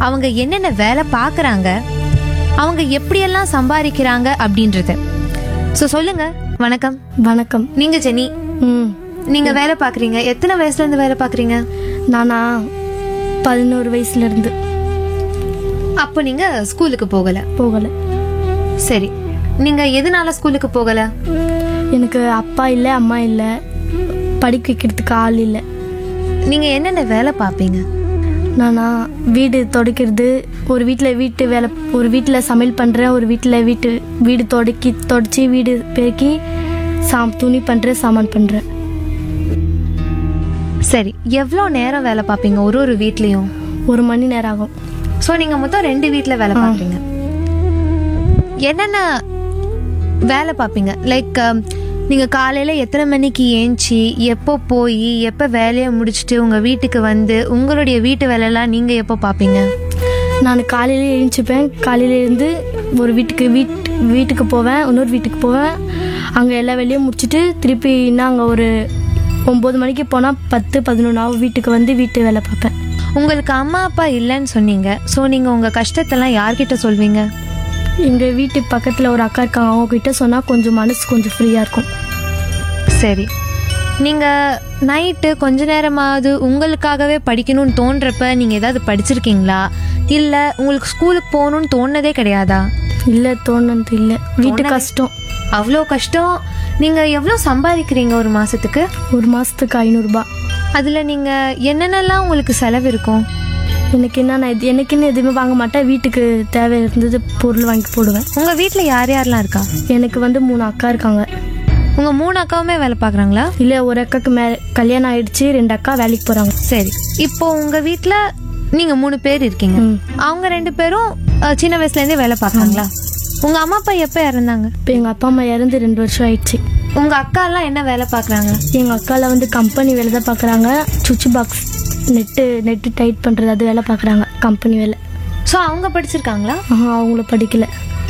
அவங்க என்னென்ன வேலை பார்க்குறாங்க அவங்க எப்படியெல்லாம் சம்பாதிக்கிறாங்க அப்படின்றத ஸோ சொல்லுங்க வணக்கம் வணக்கம் நீங்க ஜெனி ம் நீங்க வேலை பார்க்குறீங்க எத்தனை வயசுல இருந்து வேலை பார்க்குறீங்க நானா பதினோரு வயசுல இருந்து அப்போ நீங்க ஸ்கூலுக்கு போகல போகல சரி நீங்க எதனால ஸ்கூலுக்கு போகல எனக்கு அப்பா இல்லை அம்மா இல்லை படிக்க வைக்கிறதுக்கு ஆள் இல்லை நீங்க என்னென்ன வேலை பார்ப்பீங்க நானா வீடு துடைக்கிறது ஒரு வீட்டில் வீட்டு வேலை ஒரு வீட்டில் சமையல் பண்ணுறேன் ஒரு வீட்டில் வீட்டு வீடு தொடக்கி தொடச்சி வீடு பெருக்கி சாம் துணி பண்ணுறேன் சாமான் பண்ணுறேன் சரி எவ்வளோ நேரம் வேலை பார்ப்பீங்க ஒரு ஒரு வீட்லயும் ஒரு மணி நேரம் ஆகும் ஸோ நீங்க மொத்தம் ரெண்டு வீட்டில் வேலை பார்ப்பீங்க என்னென்ன வேலை பார்ப்பீங்க லைக் நீங்க காலையில எத்தனை மணிக்கு ஏஞ்சி எப்போ போய் எப்போ வேலையை முடிச்சுட்டு உங்க வீட்டுக்கு வந்து உங்களுடைய வீட்டு வேலையெல்லாம் நீங்க எப்போ பார்ப்பீங்க நான் காலையில எழுந்திரிப்பேன் காலையில இருந்து ஒரு வீட்டுக்கு வீட் வீட்டுக்கு போவேன் இன்னொரு வீட்டுக்கு போவேன் அங்கே எல்லா வேலையும் முடிச்சுட்டு திருப்பி இன்னும் அங்கே ஒரு ஒம்பது மணிக்கு போனால் பத்து பதினொன்று ஆகும் வீட்டுக்கு வந்து வீட்டு வேலை பார்ப்பேன் உங்களுக்கு அம்மா அப்பா இல்லைன்னு சொன்னீங்க ஸோ நீங்க உங்க கஷ்டத்தெல்லாம் யார்கிட்ட சொல்வீங்க எங்கள் வீட்டு பக்கத்தில் ஒரு அக்கா இருக்காங்க அவங்க கிட்ட சொன்னால் கொஞ்சம் மனசு கொஞ்சம் ஃப்ரீயாக இருக்கும் சரி நீங்க நைட்டு கொஞ்ச நேரமாவது உங்களுக்காகவே படிக்கணும்னு தோன்றப்ப நீங்க ஏதாவது படிச்சிருக்கீங்களா இல்ல உங்களுக்கு ஸ்கூலுக்கு போகணும்னு தோணுனதே கிடையாதா இல்லை தோணுது இல்லை வீட்டு கஷ்டம் அவ்வளோ கஷ்டம் நீங்க எவ்வளோ சம்பாதிக்கிறீங்க ஒரு மாசத்துக்கு ஒரு மாதத்துக்கு ஐநூறுரூபா அதுல நீங்க என்னென்னலாம் உங்களுக்கு செலவு இருக்கும் எனக்கு என்ன நான் இது எனக்குன்னு எதுவுமே வாங்க மாட்டேன் வீட்டுக்கு தேவை இருந்தது பொருள் வாங்கி போடுவேன் உங்க வீட்ல யார் யாரெல்லாம் இருக்கா எனக்கு வந்து மூணு அக்கா இருக்காங்க உங்க மூணு அக்காவுமே வேலை பார்க்குறாங்களா இல்லை ஒரு அக்காக்கு மே கல்யாணம் ஆயிடுச்சு ரெண்டு அக்கா வேலைக்கு போகிறாங்க சரி இப்போ உங்க வீட்ல நீங்க மூணு பேர் இருக்கீங்க ம். அவங்க ரெண்டு பேரும் அஹ், சின்ன வயசுல இருந்தே வேலை பார்க்கறாங்களா உங்க அம்மா அப்பா எப்ப இறந்தாங்க இப்போ எங்கள் அப்பா அம்மா இறந்து ரெண்டு வருஷம் ஆயிடுச்சு உங்க அக்கா எல்லாம் என்ன வேலை பார்க்கறாங்க எங்கள் அக்காவில் வந்து கம்பெனி வேலை தான் பார்க்குறாங்க சுவிட்ச் பாக்ஸ் நெட்டு நெட்டு டைட் பண்ணுறது அது வேலை பார்க்குறாங்க கம்பெனி வேலை ஸோ அவங்க படிச்சிருக்காங்களா ஆஹா அவங்கள படிக்கல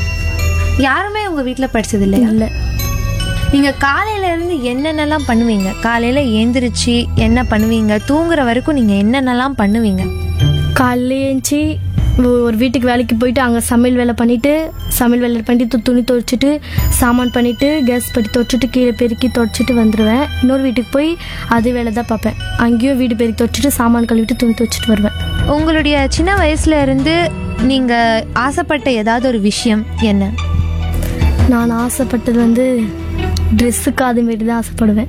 யாருமே உங்க வீட்ல படிச்சது இல்லையா இல்லை நீங்க காலையில இருந்து என்னென்னலாம் பண்ணுவீங்க காலையில ஏந்திரிச்சு என்ன பண்ணுவீங்க தூங்குற வரைக்கும் நீங்க என்னென்னலாம் பண்ணுவீங்க காலையில் ஏஞ்சி ஒரு வீட்டுக்கு வேலைக்கு போயிட்டு அங்கே சமையல் வேலை பண்ணிவிட்டு சமையல் வேலை பண்ணிட்டு துணி துவைச்சிட்டு சாமான் பண்ணிவிட்டு கேஸ் பட்டி துவைச்சிட்டு கீழே பெருக்கி துவைச்சிட்டு வந்துடுவேன் இன்னொரு வீட்டுக்கு போய் அது வேலை தான் பார்ப்பேன் அங்கேயும் வீடு பெருக்கி துவைச்சிட்டு சாமான் கழுவிட்டு துணி துவைச்சிட்டு வருவேன் உங்களுடைய சின்ன வயசுல இருந்து நீங்க ஆசைப்பட்ட ஏதாவது ஒரு விஷயம் என்ன நான் ஆசைப்பட்டது வந்து ட்ரெஸ்ஸுக்கு அது மாரி தான் ஆசைப்படுவேன்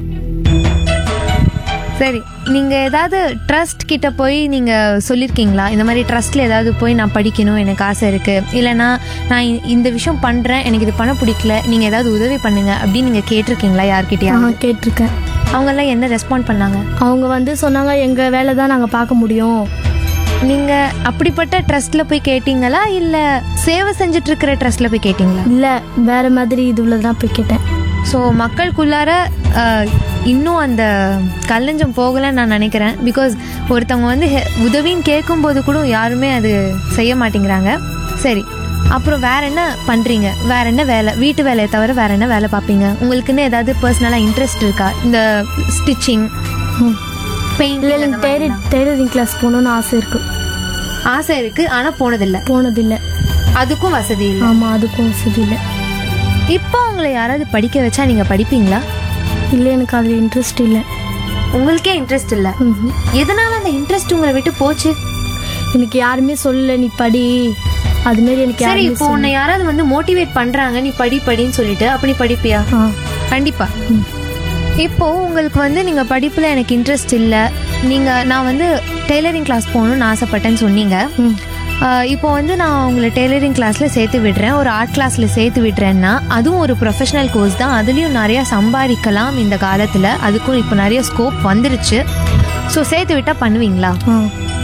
சரி நீங்க ஏதாவது ட்ரஸ்ட் கிட்ட போய் நீங்க சொல்லிருக்கீங்களா இந்த மாதிரி ட்ரஸ்ட்ல ஏதாவது போய் நான் படிக்கணும் எனக்கு ஆசை இருக்கு இல்லைன்னா நான் இ- இந்த விஷயம் பண்றேன் எனக்கு இது பண்ண பிடிக்கல நீங்க ஏதாவது உதவி பண்ணுங்க அப்படின்னு நீங்க கேட்டிருக்கீங்களா யார்கிட்டயா நான் கேட்டிருக்கேன் அவங்க எல்லாம் என்ன ரெஸ்பாண்ட் பண்ணாங்க அவங்க வந்து சொன்னாங்க எங்கள் வேலை தான் நாங்கள் பார்க்க முடியும் நீங்க அப்படிப்பட்ட ட்ரஸ்ட்ல போய் கேட்டீங்களா இல்ல சேவை செஞ்சுட்டு இருக்கிற ட்ரஸ்ட்ல போய் கேட்டீங்களா இல்லை வேற மாதிரி இதுல தான் போய் கேட்டேன் ஸோ மக்களுக்குள்ளார அஹ், இன்னும் அந்த கல்லஞ்சம் போகலைன்னு நான் நினைக்கிறேன் பிகாஸ் ஒருத்தவங்க வந்து ஹெ- உதவின்னு கேட்கும்போது கூட யாருமே அது செய்ய மாட்டேங்கிறாங்க சரி அப்புறம் வேற என்ன பண்றீங்க வேற என்ன வேலை வீட்டு வேலையை தவிர வேற என்ன வேலை பார்ப்பீங்க உங்களுக்குன்னு ஏதாவது பர்சனலாக இன்ட்ரெஸ்ட் இருக்கா இந்த ஸ்டிச்சிங் ம். இல்லை எனக்கு டெய்லர் டெய்லரிங் கிளாஸ் போகணுன்னு ஆசை இருக்கு ஆசை இருக்கு ஆனா போனதில்லை போனதில்லை அதுக்கும் வசதி இல்லை ஆமாம் அதுக்கும் வசதி இல்லை இப்போ உங்களை யாராவது படிக்க வச்சா நீங்க படிப்பீங்களா இல்லை எனக்கு அதில் இன்ட்ரெஸ்ட் இல்லை உங்களுக்கே இன்ட்ரெஸ்ட் இல்லை ம்ஹும். எதனால அந்த இன்ட்ரெஸ்ட் உங்களை விட்டு போச்சு எனக்கு யாருமே சொல்லல நீ படி அதுமாரி எனக்கு சரி யாருமே இப்போ உன்னை யாராவது வந்து மோட்டிவேட் பண்றாங்க நீ படி படின்னு சொல்லிட்டு அப்படி படிப்பியா ஆ கண்டிப்பா இப்போ உங்களுக்கு வந்து நீங்க படிப்புல எனக்கு இன்ட்ரெஸ்ட் இல்ல நீங்க நான் வந்து டெய்லரிங் கிளாஸ் போகணும்னு ஆசைப்பட்டேன்னு சொன்னீங்க ம் ஆஹ் இப்போ வந்து நான் உங்களை டெய்லரிங் கிளாஸ்ல சேர்த்து விடுறேன் ஒரு ஆர்ட் கிளாஸ்ல சேர்த்து விடுறேன்னா அதுவும் ஒரு ப்ரொஃபஷனல் கோர்ஸ் தான் அதுலயும் நிறைய சம்பாதிக்கலாம் இந்த காலத்துல அதுக்கும் இப்போ நிறைய ஸ்கோப் வந்துருச்சு ஸோ சேர்த்து விட்டா பண்ணுவீங்களா ஆ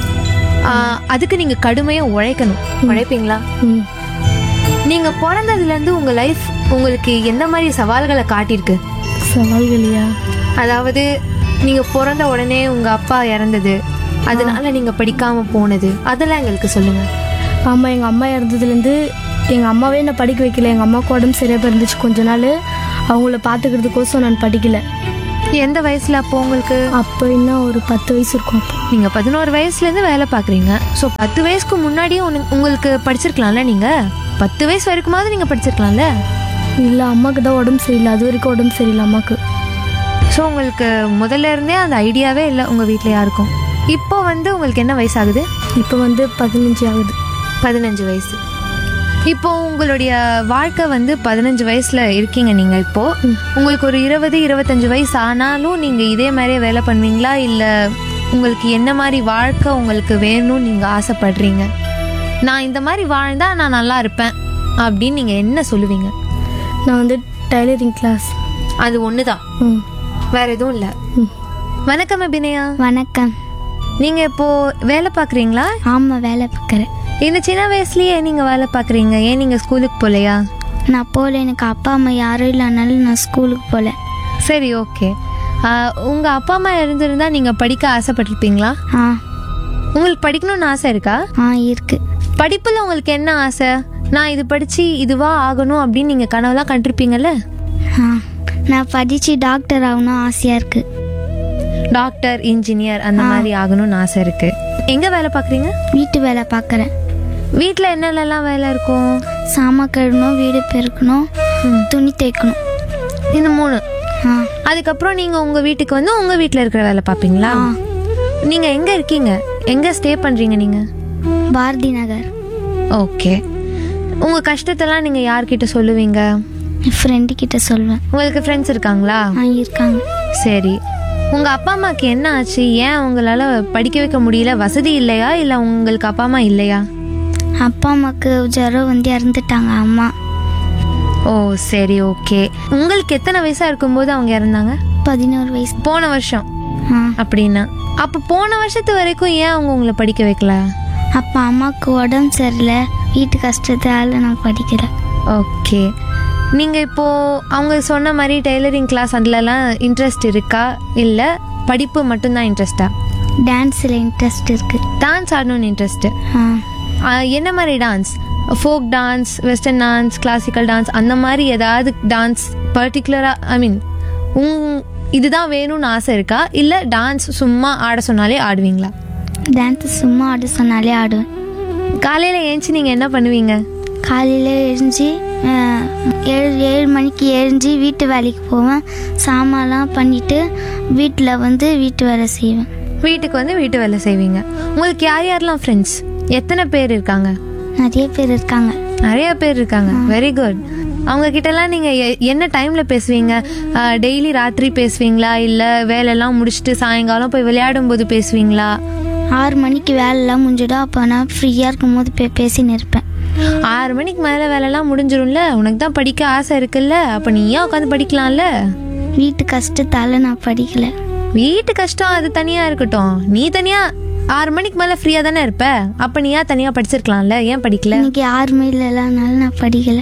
ஆஹ் அதுக்கு நீங்க கடுமையா உழைக்கணும் உழைப்பீங்களா ம் நீங்க பிறந்ததுல இருந்து உங்க லைஃப் உங்களுக்கு எந்த மாதிரி சவால்களை காட்டியிருக்கு சவால்களையா அதாவது நீங்க பிறந்த உடனே உங்க அப்பா இறந்தது அதனால நீங்க படிக்காம போனது அதெல்லாம் எங்களுக்கு சொல்லுங்க ஆமாம் எங்கள் அம்மா இறந்ததுலேருந்து எங்கள் அம்மாவே என்னை படிக்க வைக்கல எங்கள் அம்மாவுக்கு உடம்பு சரியாக இருந்துச்சு கொஞ்ச நாள் அவங்கள பார்த்துக்கிறதுக்கோசம் நான் படிக்கல எந்த வயசுல அப்போ உங்களுக்கு அப்போ இன்னும் ஒரு பத்து வயசு இருக்கும் அப்போ நீங்க பதினோரு வயசுல இருந்து வேலை பாக்குறீங்க ஸோ பத்து வயசுக்கு முன்னாடியே உனக்கு- உங்களுக்கு படிச்சிருக்கலாம்ல நீங்க பத்து வயசு வரைக்குமாவது நீங்க படிச்சிருக்கலாம்ல இல்லை அம்மாவுக்கு தான் உடம்பு சரியில்லை அது வரைக்கும் உடம்பு சரியில்லை அம்மாவுக்கு ஸோ உங்களுக்கு முதல்ல இருந்தே அந்த ஐடியாவே இல்லை உங்க வீட்டில் யாருக்கும் இப்போ வந்து உங்களுக்கு என்ன வயசாகுது இப்போ வந்து பதினஞ்சு ஆகுது பதினஞ்சு வயசு இப்போ உங்களுடைய வாழ்க்கை வந்து பதினஞ்சு வயசுல இருக்கீங்க நீங்க இப்போ உங்களுக்கு ஒரு இருபது இருபத்தஞ்சு வயசு ஆனாலும் நீங்க இதே மாதிரியே வேலை பண்ணுவீங்களா இல்ல உங்களுக்கு என்ன மாதிரி வாழ்க்கை உங்களுக்கு வேணும்னு நீங்க ஆசைப்படுறீங்க நான் இந்த மாதிரி வாழ்ந்தா நான் நல்லா இருப்பேன் அப்படின்னு நீங்க என்ன சொல்லுவீங்க நான் வந்து டைலரிங் கிளாஸ் அது ஒண்ணுதான் ம் வேற எதுவும் இல்ல ம் வணக்கம் அபிநயா வணக்கம் நீங்க இப்போ வேலை பாக்குறீங்களா ஆமாம் வேலை பார்க்குறேன் இந்த சின்ன வயசுலயே நீங்க வேலை பாக்குறீங்க ஏன் நீங்க ஸ்கூலுக்கு போகலையா நான் போகல எனக்கு அப்பா அம்மா யாரும் இல்லைனாலும் நான் ஸ்கூலுக்கு போகல சரி ஓகே உங்க அப்பா அம்மா இருந்திருந்தா நீங்க படிக்க ஆசைப்பட்டிருப்பீங்களா ஆ உங்களுக்கு படிக்கணும்னு ஆசை இருக்கா ஆ இருக்கு படிப்புல உங்களுக்கு என்ன ஆசை நான் இது படிச்சு இதுவா ஆகணும் அப்படின்னு நீங்க கனவுலாம் கண்டிருப்பீங்கல்ல ஆ நான் படித்து டாக்டர் ஆகணும் ஆசையாக இருக்கு டாக்டர் இன்ஜினியர் அந்த மாதிரி ஆகணும்னு ஆசை இருக்கு எங்க வேலை பாக்குறீங்க வீட்டு வேலை பார்க்குறேன் வீட்டில் என்னென்னலாம் வேலை இருக்கும் சாமான் கழுவணும் வீடு பெருக்கணும் துணி தைக்கணும் இந்த மூணு ஆ அதுக்கப்புறம் நீங்க உங்க வீட்டுக்கு வந்து உங்க வீட்டில் இருக்கிற வேலை பார்ப்பீங்களா ஆ. நீங்க எங்க இருக்கீங்க எங்க ஸ்டே பண்றீங்க நீங்க பாரதி நகர் ஓகே உங்க கஷ்டத்தெல்லாம் நீங்க யார்கிட்ட சொல்லுவீங்க என் ஃப்ரெண்டு கிட்ட சொல்வேன் உங்களுக்கு ஃப்ரெண்ட்ஸ் இருக்காங்களா ஆ இருக்காங்க சரி உங்க அப்பா அம்மாக்கு என்ன ஆச்சு ஏன் உங்களால படிக்க வைக்க முடியல வசதி இல்லையா இல்ல உங்களுக்கு அப்பா அம்மா இல்லையா அப்பா அம்மாவுக்கு ஜுரம் வந்து இறந்துட்டாங்க அம்மா ஓ சரி ஓகே உங்களுக்கு எத்தனை வயசா இருக்கும்போது அவங்க இறந்தாங்க பதினோரு வயசு போன வருஷம் ஆ அப்படின்னா அப்ப போன வருஷத்து வரைக்கும் ஏன் அவங்க உங்களை படிக்க வைக்கல அப்போ அம்மாவுக்கு உடம்பு சரியில்லை வீட்டு கஷ்டத்தால் நான் படிக்கல ஓகே நீங்க இப்போ அவங்க சொன்ன மாதிரி டெய்லரிங் கிளாஸ் அதுலலாம் இன்ட்ரெஸ்ட் இருக்கா இல்ல படிப்பு மட்டும்தான் இன்ட்ரெஸ்டா டான்ஸில் இன்ட்ரெஸ்ட் இருக்கு டான்ஸ் ஆடணும்னு இன்ட்ரெஸ்ட் ஆ என்ன மாதிரி dance folk dance western dance classical dance அந்த மாதிரி ஏதாவது டான்ஸ் பர்டிகுலராக ஐ மீன் உங் இதுதான் வேணும்னு ஆசை இருக்கா இல்லை டான்ஸ் சும்மா ஆட சொன்னாலே ஆடுவீங்களா டான்ஸ் சும்மா ஆட சொன்னாலே ஆடுவேன் காலையில் ஏஞ்சி நீங்கள் என்ன பண்ணுவீங்க காலையில் எழுஞ்சி அஹ், ஏழு ஏழு மணிக்கு எழுஞ்சி வீட்டு வேலைக்கு போவேன் சாமான்லாம் பண்ணிட்டு வீட்டில் வந்து வீட்டு வேலை செய்வேன் வீட்டுக்கு வந்து வீட்டு வேலை செய்வீங்க உங்களுக்கு யார் யாரெல்லாம் ஃப்ரெண்ட்ஸ் எத்தனை பேர் இருக்காங்க நிறைய பேர் இருக்காங்க நிறைய பேர் இருக்காங்க வெரி குட் அவங்க கிட்டலாம் நீங்க எ- என்ன டைம்ல பேசுவீங்க டெய்லி ராத்திரி பேசுவீங்களா இல்ல வேலையெல்லாம் முடிச்சுட்டு சாயங்காலம் போய் விளையாடும் போது பேசுவீங்களா ஆறு மணிக்கு வேலைலாம் முடிஞ்சிடும் அப்போ நான் ஃப்ரீயாக இருக்கும்போது பே பேசின்னு இருப்பேன் ஆறு மணிக்கு மேல வேலைலாம் முடிஞ்சிரும்ல உனக்கு தான் படிக்க ஆசை இருக்குல்ல அப்ப நீயா உட்காந்து படிக்கலாம்ல வீட்டு கஷ்டத்தால் நான் படிக்கல வீட்டு கஷ்டம் அது தனியா இருக்கட்டும் நீ தனியா ஆறு மணிக்கு மேல ஃப்ரீயா தானே இருப்ப அப்ப நீயா தனியா படிச்சிருக்கலாம்ல ஏன் படிக்கல இன்னைக்கு யாருமே இல்லைனால நான் படிக்கல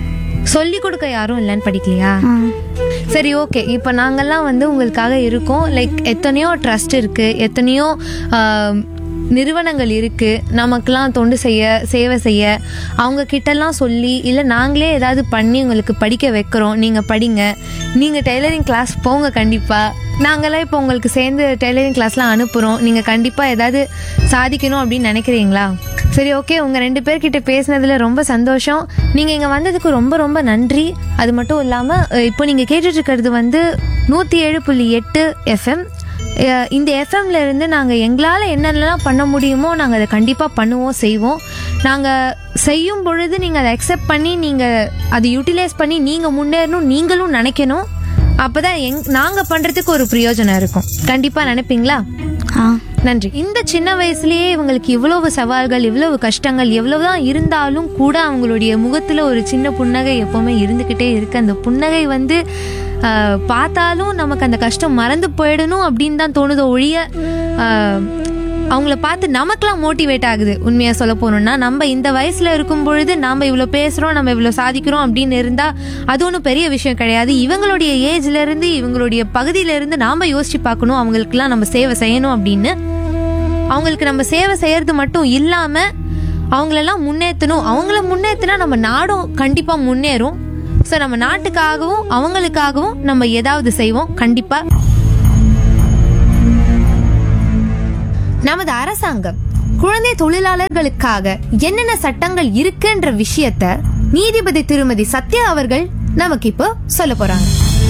சொல்லி கொடுக்க யாரும் இல்லைன்னு படிக்கலையா ஆ சரி ஓகே இப்போ நாங்கெல்லாம் வந்து உங்களுக்காக இருக்கோம் லைக் எத்தனையோ ட்ரஸ்ட் இருக்கு எத்தனையோ ஆம், நிறுவனங்கள் இருக்கு நமக்கெல்லாம் தொண்டு செய்ய சேவை செய்ய அவங்க கிட்டலாம் சொல்லி இல்லை நாங்களே ஏதாவது பண்ணி உங்களுக்கு படிக்க வைக்கிறோம் நீங்கள் படிங்க நீங்கள் டெய்லரிங் கிளாஸ் போங்க கண்டிப்பாக நாங்களாம் இப்போ உங்களுக்கு சேர்ந்து டெய்லரிங் கிளாஸ்லாம் அனுப்புகிறோம் நீங்கள் கண்டிப்பாக ஏதாவது சாதிக்கணும் அப்படின்னு நினைக்கிறீங்களா சரி ஓகே உங்கள் ரெண்டு பேர்கிட்ட பேசினதுல ரொம்ப சந்தோஷம் நீங்கள் இங்கே வந்ததுக்கு ரொம்ப ரொம்ப நன்றி அது மட்டும் இல்லாமல் இப்போ நீங்கள் கேட்டுட்டு இருக்கிறது வந்து நூற்றி ஏழு புள்ளி எட்டு எஃப்எம் இந்த எஃப்எம்ல இருந்து நாங்கள் எங்களால் என்னென்னலாம் பண்ண முடியுமோ நாங்கள் அதை கண்டிப்பாக பண்ணுவோம் செய்வோம் நாங்கள் செய்யும் பொழுது நீங்கள் அதை அக்செப்ட் பண்ணி நீங்கள் அதை யூட்டிலைஸ் பண்ணி நீங்கள் முன்னேறணும் நீங்களும் நினைக்கணும் அப்பதான் எங் நாங்கள் பண்ணுறதுக்கு ஒரு பிரயோஜனம் இருக்கும் கண்டிப்பாக நினைப்பீங்களா ஆ நன்றி இந்த சின்ன வயசுலயே இவங்களுக்கு இவ்வளவு சவால்கள் இவ்வளவு கஷ்டங்கள் எவ்வளவுதான் இருந்தாலும் கூட அவங்களுடைய முகத்துல ஒரு சின்ன புன்னகை எப்பவுமே இருந்துகிட்டே இருக்கு அந்த புன்னகை வந்து ஆஹ், பார்த்தாலும் நமக்கு அந்த கஷ்டம் மறந்து போயிடணும் அப்படின்னு தான் தோணுதோ ஒழிய ஆஹ், அவங்கள பார்த்து நமக்கெல்லாம் மோட்டிவேட் ஆகுது உண்மையா சொல்ல போனோம்னா நம்ம இந்த வயசுல இருக்கும் பொழுது நம்ம இவ்வளோ பேசுறோம் நம்ம இவ்வளோ சாதிக்கிறோம் அப்படின்னு இருந்தா அது ஒன்றும் பெரிய விஷயம் கிடையாது இவங்களுடைய ஏஜ்ல இருந்து இவங்களுடைய பகுதியில இருந்து நாம யோசிச்சு பார்க்கணும் அவங்களுக்குலாம் நம்ம சேவை செய்யணும் அப்படின்னு அவங்களுக்கு நம்ம சேவை செய்யறது மட்டும் இல்லாம அவங்களெல்லாம் முன்னேற்றணும் அவங்கள முன்னேற்றினா நம்ம நாடும் கண்டிப்பா முன்னேறும் ஸோ நம்ம நாட்டுக்காகவும் அவங்களுக்காகவும் நம்ம ஏதாவது செய்வோம் கண்டிப்பா நமது அரசாங்கம் குழந்தை தொழிலாளர்களுக்காக என்னென்ன சட்டங்கள் இருக்குன்ற விஷயத்த நீதிபதி திருமதி சத்யா அவர்கள் நமக்கு இப்போ சொல்ல போறாங்க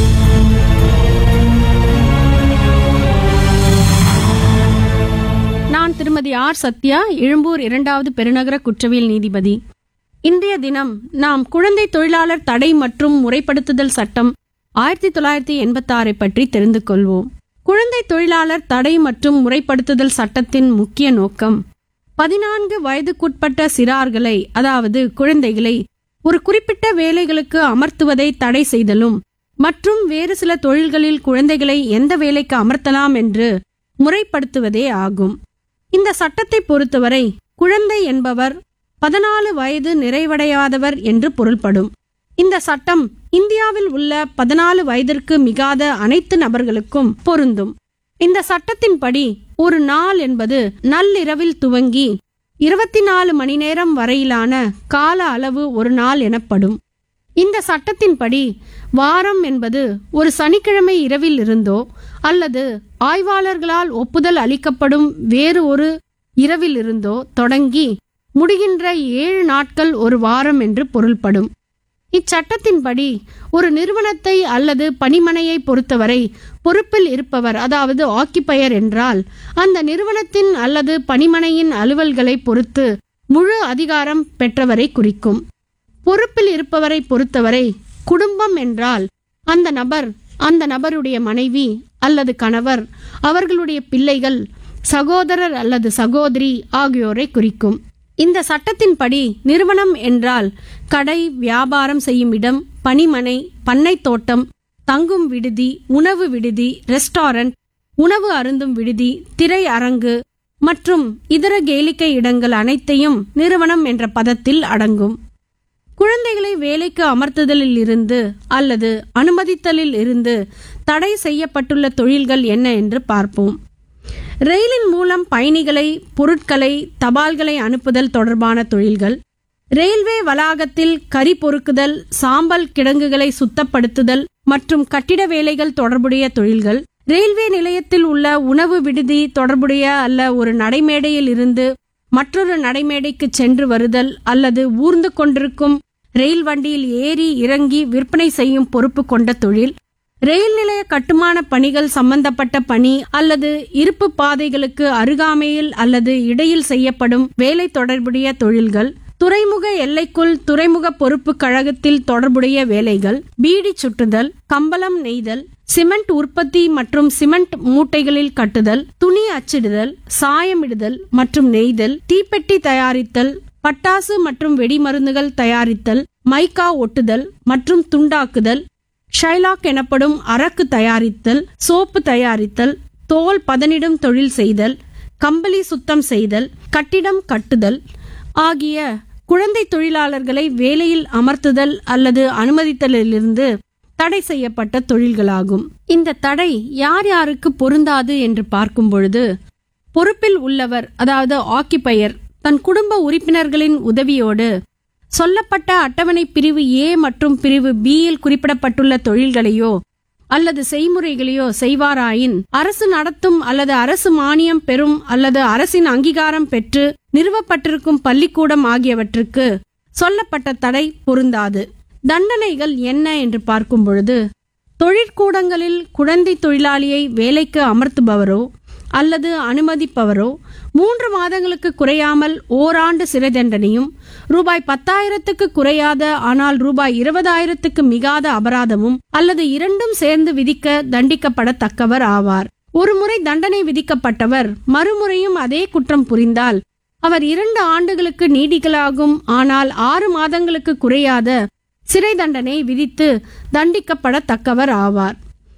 நான் திருமதி ஆர் சத்யா எழும்பூர் இரண்டாவது பெருநகர குற்றவியல் நீதிபதி இன்றைய தினம் நாம் குழந்தை தொழிலாளர் தடை மற்றும் முறைப்படுத்துதல் சட்டம் ஆயிரத்தி தொள்ளாயிரத்தி எண்பத்தாறை பற்றி தெரிந்து கொள்வோம் குழந்தை தொழிலாளர் தடை மற்றும் முறைப்படுத்துதல் சட்டத்தின் முக்கிய நோக்கம் பதினான்கு வயதுக்குட்பட்ட சிறார்களை அதாவது குழந்தைகளை ஒரு குறிப்பிட்ட வேலைகளுக்கு அமர்த்துவதை தடை செய்தலும் மற்றும் வேறு சில தொழில்களில் குழந்தைகளை எந்த வேலைக்கு அமர்த்தலாம் என்று முறைப்படுத்துவதே ஆகும் இந்த சட்டத்தை பொறுத்தவரை குழந்தை என்பவர் பதினாலு வயது நிறைவடையாதவர் என்று பொருள்படும் இந்த சட்டம் இந்தியாவில் உள்ள பதினாலு வயதிற்கு மிகாத அனைத்து நபர்களுக்கும் பொருந்தும் இந்த சட்டத்தின்படி ஒரு நாள் என்பது நள்ளிரவில் துவங்கி இருபத்தி நாலு மணி நேரம் வரையிலான கால அளவு ஒரு நாள் எனப்படும் இந்த சட்டத்தின்படி வாரம் என்பது ஒரு சனிக்கிழமை இரவில் இருந்தோ அல்லது ஆய்வாளர்களால் ஒப்புதல் அளிக்கப்படும் வேறு ஒரு இரவில் இருந்தோ தொடங்கி முடிகின்ற ஏழு நாட்கள் ஒரு வாரம் என்று பொருள்படும் இச்சட்டத்தின்படி ஒரு நிறுவனத்தை அல்லது பணிமனையை பொறுத்தவரை பொறுப்பில் இருப்பவர் அதாவது ஆக்கிப்பயர் என்றால் அந்த நிறுவனத்தின் அல்லது பணிமனையின் அலுவல்களை பொறுத்து முழு அதிகாரம் பெற்றவரை குறிக்கும் பொறுப்பில் இருப்பவரை பொறுத்தவரை குடும்பம் என்றால் அந்த நபர் அந்த நபருடைய மனைவி அல்லது கணவர் அவர்களுடைய பிள்ளைகள் சகோதரர் அல்லது சகோதரி ஆகியோரை குறிக்கும் இந்த சட்டத்தின்படி நிறுவனம் என்றால் கடை வியாபாரம் செய்யும் இடம் பணிமனை பண்ணை தோட்டம் தங்கும் விடுதி உணவு விடுதி ரெஸ்டாரண்ட் உணவு அருந்தும் விடுதி திரை அரங்கு மற்றும் இதர கேளிக்கை இடங்கள் அனைத்தையும் நிறுவனம் என்ற பதத்தில் அடங்கும் குழந்தைகளை வேலைக்கு அமர்த்துதலில் இருந்து அல்லது அனுமதித்தலில் இருந்து தடை செய்யப்பட்டுள்ள தொழில்கள் என்ன என்று பார்ப்போம் ரயிலின் மூலம் பயணிகளை பொருட்களை தபால்களை அனுப்புதல் தொடர்பான தொழில்கள் ரயில்வே வளாகத்தில் கரி பொறுக்குதல் சாம்பல் கிடங்குகளை சுத்தப்படுத்துதல் மற்றும் கட்டிட வேலைகள் தொடர்புடைய தொழில்கள் ரயில்வே நிலையத்தில் உள்ள உணவு விடுதி தொடர்புடைய அல்ல ஒரு நடைமேடையில் இருந்து மற்றொரு நடைமேடைக்கு சென்று வருதல் அல்லது ஊர்ந்து கொண்டிருக்கும் ரயில் வண்டியில் ஏறி இறங்கி விற்பனை செய்யும் பொறுப்பு கொண்ட தொழில் ரயில் நிலைய கட்டுமான பணிகள் சம்பந்தப்பட்ட பணி அல்லது இருப்பு பாதைகளுக்கு அருகாமையில் அல்லது இடையில் செய்யப்படும் வேலை தொடர்புடைய தொழில்கள் துறைமுக எல்லைக்குள் துறைமுக பொறுப்பு கழகத்தில் தொடர்புடைய வேலைகள் பீடி சுட்டுதல் கம்பளம் நெய்தல் சிமெண்ட் உற்பத்தி மற்றும் சிமெண்ட் மூட்டைகளில் கட்டுதல் துணி அச்சிடுதல் சாயமிடுதல் மற்றும் நெய்தல் தீப்பெட்டி தயாரித்தல் பட்டாசு மற்றும் வெடிமருந்துகள் தயாரித்தல் மைக்கா ஒட்டுதல் மற்றும் துண்டாக்குதல் ஷைலாக் எனப்படும் அரக்கு தயாரித்தல் சோப்பு தயாரித்தல் தோல் பதனிடும் தொழில் செய்தல் கம்பளி சுத்தம் செய்தல் கட்டிடம் கட்டுதல் ஆகிய குழந்தை தொழிலாளர்களை வேலையில் அமர்த்துதல் அல்லது அனுமதித்தலிலிருந்து தடை செய்யப்பட்ட தொழில்களாகும் இந்த தடை யார் யாருக்கு பொருந்தாது என்று பார்க்கும் பொழுது பொறுப்பில் உள்ளவர் அதாவது ஆக்கிப்பயர் தன் குடும்ப உறுப்பினர்களின் உதவியோடு சொல்லப்பட்ட அட்டவணை பிரிவு ஏ மற்றும் பிரிவு பி யில் குறிப்பிடப்பட்டுள்ள தொழில்களையோ அல்லது செய்முறைகளையோ செய்வாராயின் அரசு நடத்தும் அல்லது அரசு மானியம் பெறும் அல்லது அரசின் அங்கீகாரம் பெற்று நிறுவப்பட்டிருக்கும் பள்ளிக்கூடம் ஆகியவற்றுக்கு சொல்லப்பட்ட தடை பொருந்தாது தண்டனைகள் என்ன என்று பார்க்கும் பொழுது தொழிற்கூடங்களில் குழந்தை தொழிலாளியை வேலைக்கு அமர்த்துபவரோ அல்லது அனுமதிப்பவரோ மூன்று மாதங்களுக்கு குறையாமல் ஓராண்டு சிறை தண்டனையும் ரூபாய் பத்தாயிரத்துக்கு குறையாத ஆனால் ரூபாய் இருபதாயிரத்துக்கு மிகாத அபராதமும் அல்லது இரண்டும் சேர்ந்து விதிக்க தண்டிக்கப்படத்தக்கவர் ஆவார் ஒருமுறை தண்டனை விதிக்கப்பட்டவர் மறுமுறையும் அதே குற்றம் புரிந்தால் அவர் இரண்டு ஆண்டுகளுக்கு நீடிக்கலாகும் ஆனால் ஆறு மாதங்களுக்கு குறையாத சிறை தண்டனை விதித்து தண்டிக்கப்படத்தக்கவர் ஆவார்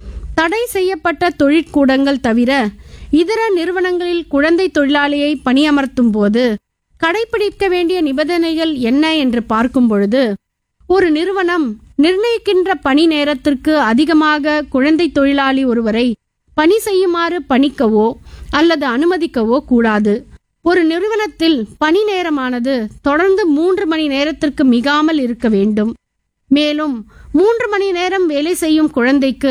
தடை செய்யப்பட்ட தொழிற்கூடங்கள் தவிர இதர நிறுவனங்களில் குழந்தை தொழிலாளியை பணியமர்த்தும் போது கடைபிடிக்க வேண்டிய நிபந்தனைகள் என்ன என்று பார்க்கும் பொழுது ஒரு நிறுவனம் நிர்ணயிக்கின்ற பணி நேரத்திற்கு அதிகமாக குழந்தை தொழிலாளி ஒருவரை பணி செய்யுமாறு பணிக்கவோ அல்லது அனுமதிக்கவோ கூடாது ஒரு நிறுவனத்தில் பணி நேரமானது தொடர்ந்து மூன்று மணி நேரத்திற்கு மிகாமல் இருக்க வேண்டும் மேலும் மூன்று மணி நேரம் வேலை செய்யும் குழந்தைக்கு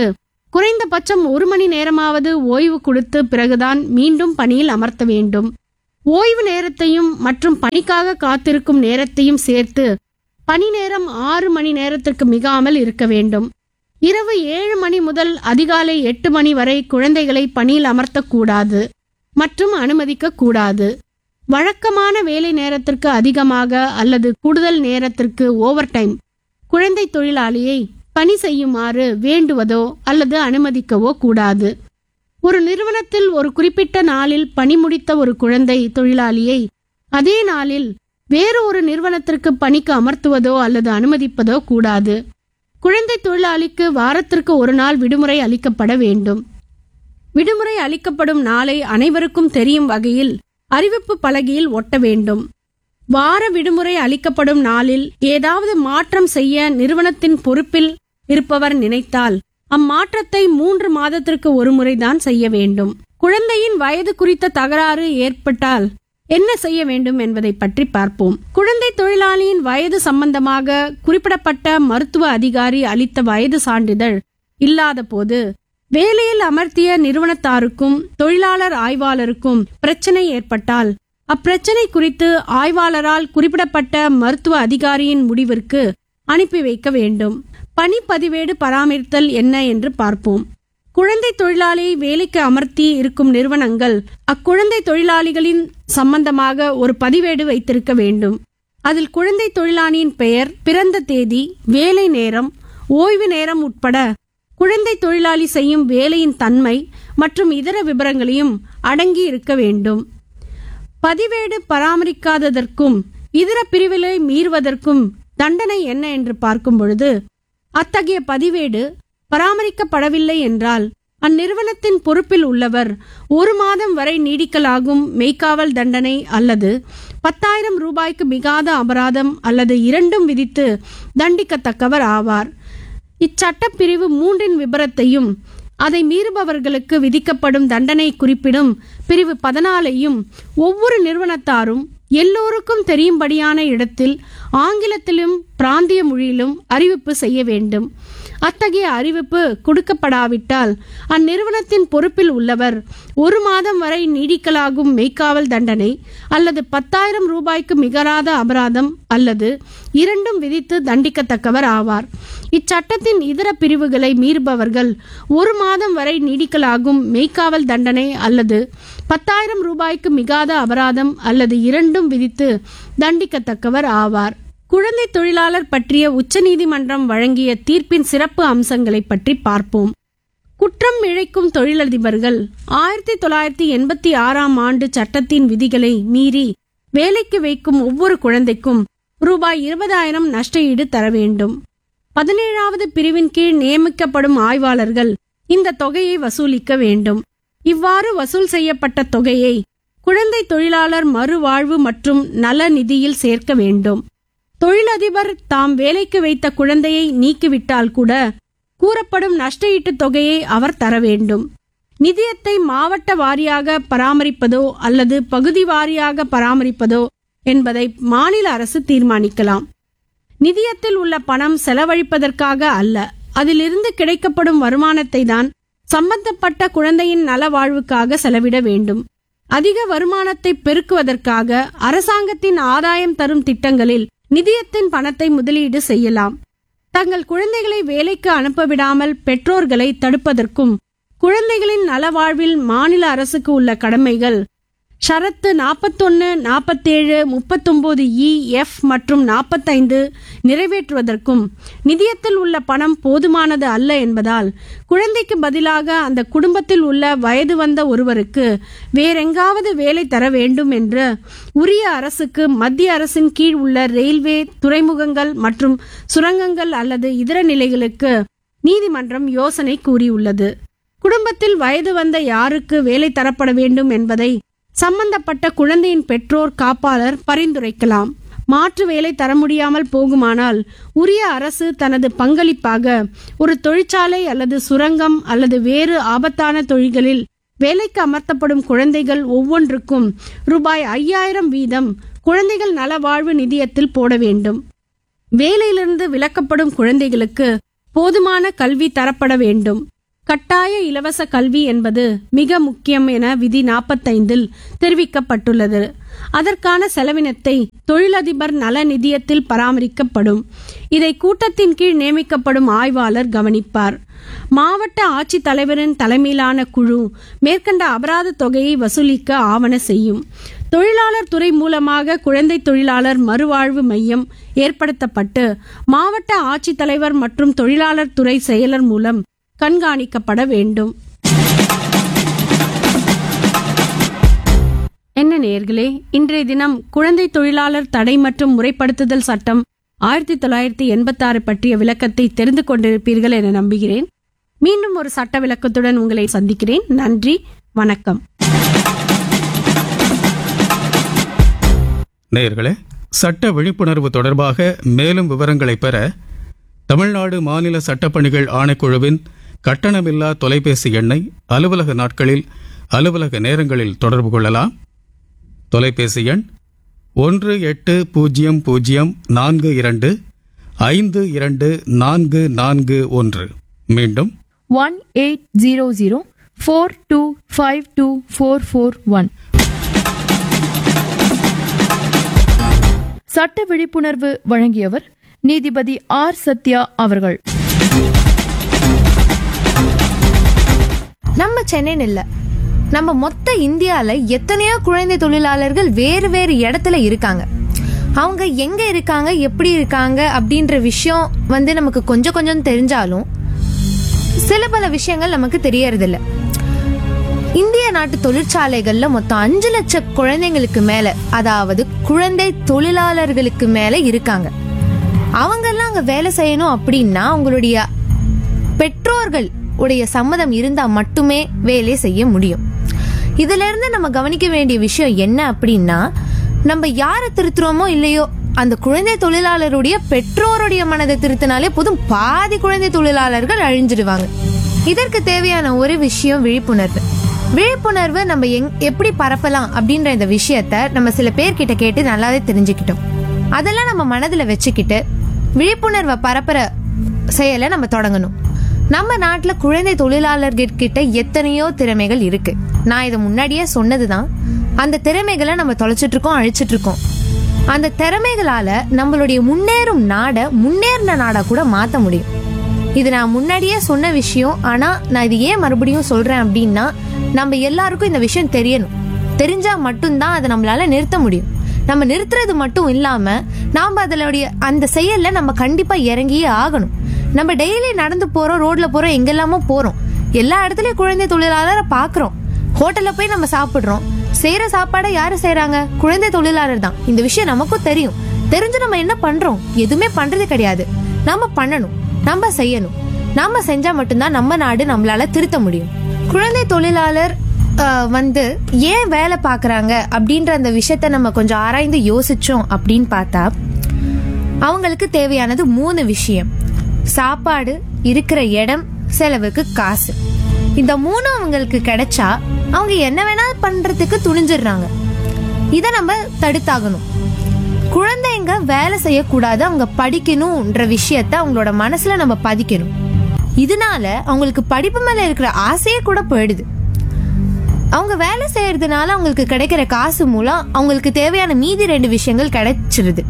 குறைந்தபட்சம் ஒரு மணி நேரமாவது ஓய்வு கொடுத்து பிறகுதான் மீண்டும் பணியில் அமர்த்த வேண்டும் ஓய்வு நேரத்தையும் மற்றும் பணிக்காக காத்திருக்கும் நேரத்தையும் சேர்த்து பணி நேரம் ஆறு மணி நேரத்திற்கு மிகாமல் இருக்க வேண்டும் இரவு ஏழு மணி முதல் அதிகாலை எட்டு மணி வரை குழந்தைகளை பணியில் அமர்த்தக்கூடாது மற்றும் அனுமதிக்க கூடாது வழக்கமான வேலை நேரத்திற்கு அதிகமாக அல்லது கூடுதல் நேரத்திற்கு ஓவர் டைம் குழந்தை தொழிலாளியை பணி செய்யுமாறு வேண்டுவதோ அல்லது அனுமதிக்கவோ கூடாது ஒரு நிறுவனத்தில் ஒரு குறிப்பிட்ட நாளில் பணி முடித்த ஒரு குழந்தை தொழிலாளியை அதே நாளில் வேறு ஒரு நிறுவனத்திற்கு பணிக்கு அமர்த்துவதோ அல்லது அனுமதிப்பதோ கூடாது குழந்தை தொழிலாளிக்கு வாரத்திற்கு ஒரு நாள் விடுமுறை அளிக்கப்பட வேண்டும் விடுமுறை அளிக்கப்படும் நாளை அனைவருக்கும் தெரியும் வகையில் அறிவிப்பு பலகையில் ஒட்ட வேண்டும் வார விடுமுறை அளிக்கப்படும் நாளில் ஏதாவது மாற்றம் செய்ய நிறுவனத்தின் பொறுப்பில் இருப்பவர் நினைத்தால் அம்மாற்றத்தை மூன்று மாதத்திற்கு ஒரு முறைதான் செய்ய வேண்டும் குழந்தையின் வயது குறித்த தகராறு ஏற்பட்டால் என்ன செய்ய வேண்டும் என்பதை பற்றி பார்ப்போம் குழந்தை தொழிலாளியின் வயது சம்பந்தமாக குறிப்பிடப்பட்ட மருத்துவ அதிகாரி அளித்த வயது சான்றிதழ் இல்லாத போது வேலையில் அமர்த்திய நிறுவனத்தாருக்கும் தொழிலாளர் ஆய்வாளருக்கும் பிரச்சனை ஏற்பட்டால் அப்பிரச்சனை குறித்து ஆய்வாளரால் குறிப்பிடப்பட்ட மருத்துவ அதிகாரியின் முடிவிற்கு அனுப்பி வைக்க வேண்டும் பணி பதிவேடு பராமரித்தல் என்ன என்று பார்ப்போம் குழந்தை தொழிலாளியை வேலைக்கு அமர்த்தி இருக்கும் நிறுவனங்கள் அக்குழந்தை தொழிலாளிகளின் சம்பந்தமாக ஒரு பதிவேடு வைத்திருக்க வேண்டும் அதில் குழந்தை தொழிலாளியின் பெயர் பிறந்த தேதி வேலை நேரம் ஓய்வு நேரம் உட்பட குழந்தை தொழிலாளி செய்யும் வேலையின் தன்மை மற்றும் இதர விவரங்களையும் அடங்கி இருக்க வேண்டும் பதிவேடு பராமரிக்காததற்கும் இதர பிரிவுகளை மீறுவதற்கும் தண்டனை என்ன என்று பார்க்கும் பொழுது அத்தகைய பதிவேடு பராமரிக்கப்படவில்லை என்றால் அந்நிறுவனத்தின் பொறுப்பில் உள்ளவர் ஒரு மாதம் வரை நீடிக்கலாகும் மெய்க்காவல் தண்டனை அல்லது பத்தாயிரம் ரூபாய்க்கு மிகாத அபராதம் அல்லது இரண்டும் விதித்து தண்டிக்கத்தக்கவர் ஆவார் இச்சட்டப்பிரிவு மூன்றின் விபரத்தையும் அதை மீறுபவர்களுக்கு விதிக்கப்படும் தண்டனை குறிப்பிடும் பிரிவு பதினாலையும் ஒவ்வொரு நிறுவனத்தாரும் எல்லோருக்கும் தெரியும்படியான இடத்தில் ஆங்கிலத்திலும் பிராந்திய மொழியிலும் அறிவிப்பு செய்ய வேண்டும் அத்தகைய அறிவிப்பு கொடுக்கப்படாவிட்டால் அந்நிறுவனத்தின் பொறுப்பில் உள்ளவர் ஒரு மாதம் வரை நீடிக்கலாகும் மெய்க்காவல் தண்டனை அல்லது பத்தாயிரம் ரூபாய்க்கு மிகராத அபராதம் அல்லது இரண்டும் விதித்து தண்டிக்கத்தக்கவர் ஆவார் இச்சட்டத்தின் இதர பிரிவுகளை மீறுபவர்கள் ஒரு மாதம் வரை நீடிக்கலாகும் மெய்க்காவல் தண்டனை அல்லது பத்தாயிரம் ரூபாய்க்கு மிகாத அபராதம் அல்லது இரண்டும் விதித்து தண்டிக்கத்தக்கவர் ஆவார் குழந்தை தொழிலாளர் பற்றிய உச்சநீதிமன்றம் வழங்கிய தீர்ப்பின் சிறப்பு அம்சங்களை பற்றி பார்ப்போம் குற்றம் இழைக்கும் தொழிலதிபர்கள் ஆயிரத்தி தொள்ளாயிரத்தி எண்பத்தி ஆறாம் ஆண்டு சட்டத்தின் விதிகளை மீறி வேலைக்கு வைக்கும் ஒவ்வொரு குழந்தைக்கும் ரூபாய் இருபதாயிரம் நஷ்ட ஈடு தர வேண்டும் பதினேழாவது பிரிவின் கீழ் நியமிக்கப்படும் ஆய்வாளர்கள் இந்த தொகையை வசூலிக்க வேண்டும் இவ்வாறு வசூல் செய்யப்பட்ட தொகையை குழந்தை தொழிலாளர் மறுவாழ்வு மற்றும் நல நிதியில் சேர்க்க வேண்டும் தொழிலதிபர் தாம் வேலைக்கு வைத்த குழந்தையை நீக்கிவிட்டால் கூட கூறப்படும் நஷ்ட ஈட்டுத் தொகையை அவர் தர வேண்டும் நிதியத்தை மாவட்ட வாரியாக பராமரிப்பதோ அல்லது பகுதி வாரியாக பராமரிப்பதோ என்பதை மாநில அரசு தீர்மானிக்கலாம் நிதியத்தில் உள்ள பணம் செலவழிப்பதற்காக அல்ல அதிலிருந்து கிடைக்கப்படும் வருமானத்தை தான் சம்பந்தப்பட்ட குழந்தையின் நல வாழ்வுக்காக செலவிட வேண்டும் அதிக வருமானத்தை பெருக்குவதற்காக அரசாங்கத்தின் ஆதாயம் தரும் திட்டங்களில் நிதியத்தின் பணத்தை முதலீடு செய்யலாம் தங்கள் குழந்தைகளை வேலைக்கு அனுப்ப விடாமல் பெற்றோர்களை தடுப்பதற்கும் குழந்தைகளின் நலவாழ்வில் மாநில அரசுக்கு உள்ள கடமைகள் ஷரத்து நாற்பத்தொன்னு நாற்பத்தேழு முப்பத்தொன்பது இ எஃப் மற்றும் நாற்பத்தைந்து நிறைவேற்றுவதற்கும் நிதியத்தில் உள்ள பணம் போதுமானது அல்ல என்பதால் குழந்தைக்கு பதிலாக அந்த குடும்பத்தில் உள்ள வயது வந்த ஒருவருக்கு வேறெங்காவது வேலை தர வேண்டும் என்று உரிய அரசுக்கு மத்திய அரசின் கீழ் உள்ள ரயில்வே துறைமுகங்கள் மற்றும் சுரங்கங்கள் அல்லது இதர நிலைகளுக்கு நீதிமன்றம் யோசனை கூறியுள்ளது குடும்பத்தில் வயது வந்த யாருக்கு வேலை தரப்பட வேண்டும் என்பதை சம்பந்தப்பட்ட குழந்தையின் பெற்றோர் காப்பாளர் பரிந்துரைக்கலாம் மாற்று வேலை தர முடியாமல் போகுமானால் உரிய அரசு தனது பங்களிப்பாக ஒரு தொழிற்சாலை அல்லது சுரங்கம் அல்லது வேறு ஆபத்தான தொழில்களில் வேலைக்கு அமர்த்தப்படும் குழந்தைகள் ஒவ்வொன்றுக்கும் ரூபாய் ஐயாயிரம் வீதம் குழந்தைகள் நலவாழ்வு நிதியத்தில் போட வேண்டும் வேலையிலிருந்து விலக்கப்படும் குழந்தைகளுக்கு போதுமான கல்வி தரப்பட வேண்டும் கட்டாய இலவச கல்வி என்பது மிக முக்கியம் என விதி நாற்பத்தைந்தில் தெரிவிக்கப்பட்டுள்ளது அதற்கான செலவினத்தை தொழிலதிபர் நல நிதியத்தில் பராமரிக்கப்படும் இதை கூட்டத்தின் கீழ் நியமிக்கப்படும் ஆய்வாளர் கவனிப்பார் மாவட்ட ஆட்சித்தலைவரின் தலைமையிலான குழு மேற்கண்ட அபராத தொகையை வசூலிக்க ஆவண செய்யும் தொழிலாளர் துறை மூலமாக குழந்தை தொழிலாளர் மறுவாழ்வு மையம் ஏற்படுத்தப்பட்டு மாவட்ட ஆட்சித்தலைவர் மற்றும் தொழிலாளர் துறை செயலர் மூலம் கண்காணிக்கப்பட வேண்டும் என்ன நேயர்களே இன்றைய தினம் குழந்தை தொழிலாளர் தடை மற்றும் முறைப்படுத்துதல் சட்டம் ஆயிரத்தி தொள்ளாயிரத்தி எண்பத்தாறு பற்றிய விளக்கத்தை தெரிந்து கொண்டிருப்பீர்கள் என நம்புகிறேன் மீண்டும் ஒரு சட்ட விளக்கத்துடன் உங்களை சந்திக்கிறேன் நன்றி வணக்கம் நேயர்களே சட்ட விழிப்புணர்வு தொடர்பாக மேலும் விவரங்களை பெற தமிழ்நாடு மாநில சட்டப்பணிகள் ஆணைக்குழுவின் கட்டணமில்லா தொலைபேசி எண்ணை அலுவலக நாட்களில் அலுவலக நேரங்களில் தொடர்பு கொள்ளலாம் தொலைபேசி எண் ஒன்று எட்டு பூஜ்ஜியம் பூஜ்ஜியம் நான்கு இரண்டு ஐந்து இரண்டு நான்கு நான்கு ஒன்று மீண்டும் one eight zero zero four two five two four four one சட்ட விழிப்புணர்வு வழங்கியவர் நீதிபதி ஆர் சத்யா அவர்கள் நம்ம சென்னைன்னு இல்ல நம்ம மொத்த இந்தியால எத்தனையோ குழந்தை தொழிலாளர்கள் வேறு வேறு இடத்துல இருக்காங்க அவங்க எங்க இருக்காங்க எப்படி இருக்காங்க அப்படின்ற விஷயம் வந்து நமக்கு கொஞ்சம் கொஞ்சம் தெரிஞ்சாலும் சில பல விஷயங்கள் நமக்கு தெரியறதில்ல இந்திய நாட்டு தொழிற்சாலைகள்ல மொத்தம் அஞ்சு லட்சம் குழந்தைங்களுக்கு மேல அதாவது குழந்தை தொழிலாளர்களுக்கு மேல இருக்காங்க அவங்கெல்லாம் அங்க வேலை செய்யணும் அப்படின்னா அவங்களுடைய பெற்றோர்கள் உடைய சம்மதம் இருந்தா மட்டுமே வேலை செய்ய முடியும் இதுல இருந்து நம்ம கவனிக்க வேண்டிய விஷயம் என்ன அப்படின்னா நம்ம யாரை திருத்துறோமோ இல்லையோ அந்த குழந்தை தொழிலாளருடைய பெற்றோருடைய மனதை திருத்தினாலே போதும் பாதி குழந்தை தொழிலாளர்கள் அழிஞ்சிடுவாங்க இதற்கு தேவையான ஒரு விஷயம் விழிப்புணர்வு விழிப்புணர்வு நம்ம எங் எப்படி பரப்பலாம் அப்படின்ற இந்த விஷயத்த நம்ம சில பேர்கிட்ட கேட்டு நல்லாவே தெரிஞ்சுக்கிட்டோம் அதெல்லாம் நம்ம மனதுல வச்சுக்கிட்டு விழிப்புணர்வை பரப்புற செயலை நம்ம தொடங்கணும் நம்ம நாட்டுல குழந்தை தொழிலாளர்கிட்ட எத்தனையோ திறமைகள் இருக்கு நான் இதை முன்னாடியே சொன்னதுதான் அந்த திறமைகளை நம்ம தொலைச்சிட்டு இருக்கோம் அழிச்சிட்டு இருக்கோம் அந்த திறமைகளால நம்மளுடைய முன்னேறும் நாடை முன்னேறின நாடா கூட மாத்த முடியும் இது நான் முன்னாடியே சொன்ன விஷயம் ஆனா நான் இது ஏன் மறுபடியும் சொல்றேன் அப்படின்னா நம்ம எல்லாருக்கும் இந்த விஷயம் தெரியணும் தெரிஞ்சா மட்டும்தான் அதை நம்மளால நிறுத்த முடியும் நம்ம நிறுத்துறது மட்டும் இல்லாம நாம அதனுடைய அந்த செயல்ல நம்ம கண்டிப்பா இறங்கியே ஆகணும் நம்ம டெய்லி நடந்து போறோம் ரோட்ல போறோம் எங்கெல்லாமோ போறோம் எல்லா இடத்துலயும் குழந்தை தொழிலாளரை பாக்குறோம் ஹோட்டல்ல போய் நம்ம சாப்பிடுறோம் செய்யற சாப்பாடை யாரு செய்றாங்க குழந்தை தொழிலாளர் தான் இந்த விஷயம் நமக்கும் தெரியும் தெரிஞ்சு நம்ம என்ன பண்றோம் எதுவுமே பண்றது கிடையாது நம்ம பண்ணணும் நம்ம செய்யணும் நாம செஞ்சா மட்டும்தான் நம்ம நாடு நம்மளால திருத்த முடியும் குழந்தை தொழிலாளர் ஆஹ், வந்து ஏன் வேலை பார்க்கறாங்க அப்படின்ற அந்த விஷயத்த நம்ம கொஞ்சம் ஆராய்ந்து யோசிச்சோம் அப்படின்னு பார்த்தா அவங்களுக்கு தேவையானது மூணு விஷயம் சாப்பாடு இருக்கிற இடம் செலவுக்கு காசு இந்த மூணு அவங்களுக்கு கிடைச்சா அவங்க என்ன வேணா பண்றதுக்கு துணிஞ்சிடுறாங்க இதை நம்ம தடுத்தாகணும் குழந்தைங்க வேலை செய்யக்கூடாது அவங்க படிக்கணும்ன்ற விஷயத்த அவங்களோட மனசுல நம்ம பதிக்கணும் இதனால அவங்களுக்கு படிப்பு மேல இருக்கிற ஆசையே கூட போயிடுது அவங்க வேலை செய்யறதுனால அவங்களுக்கு கிடைக்கிற காசு மூலம் அவங்களுக்கு தேவையான மீதி ரெண்டு விஷயங்கள் கிடைச்சிருது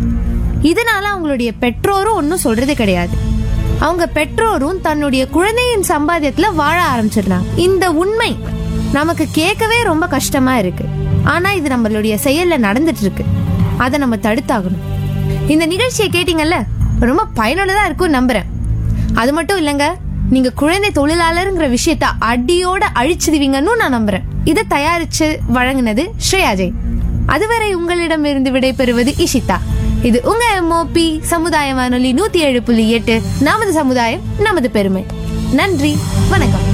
இதனால அவங்களுடைய பெற்றோரும் ஒன்றும் சொல்றது கிடையாது அவங்க பெற்றோரும் தன்னுடைய குழந்தையின் சம்பாத்தியத்துல வாழ ஆரம்பிச்சிடுறாங்க இந்த உண்மை நமக்கு கேட்கவே ரொம்ப கஷ்டமா இருக்கு ஆனா இது நம்மளுடைய செயல்ல நடந்துட்டு இருக்கு அதை நம்ம தடுத்தாகணும் இந்த நிகழ்ச்சியை கேட்டீங்கல்ல ரொம்ப பயனுள்ளதா இருக்கும் நம்புறேன் அது மட்டும் இல்லைங்க நீங்க குழந்தை தொழிலாளருங்கிற விஷயத்த அடியோட அழிச்சிடுவீங்கன்னு நான் நம்புறேன் இதை தயாரிச்சு வழங்கினது ஸ்ரேயா ஜெயின் அதுவரை உங்களிடமிருந்து விடைபெறுவது இஷிதா இது உங்க எம்ஓபி சமுதாய வானொலி நூத்தி ஏழு புள்ளி எட்டு நமது சமுதாயம் நமது பெருமை நன்றி வணக்கம்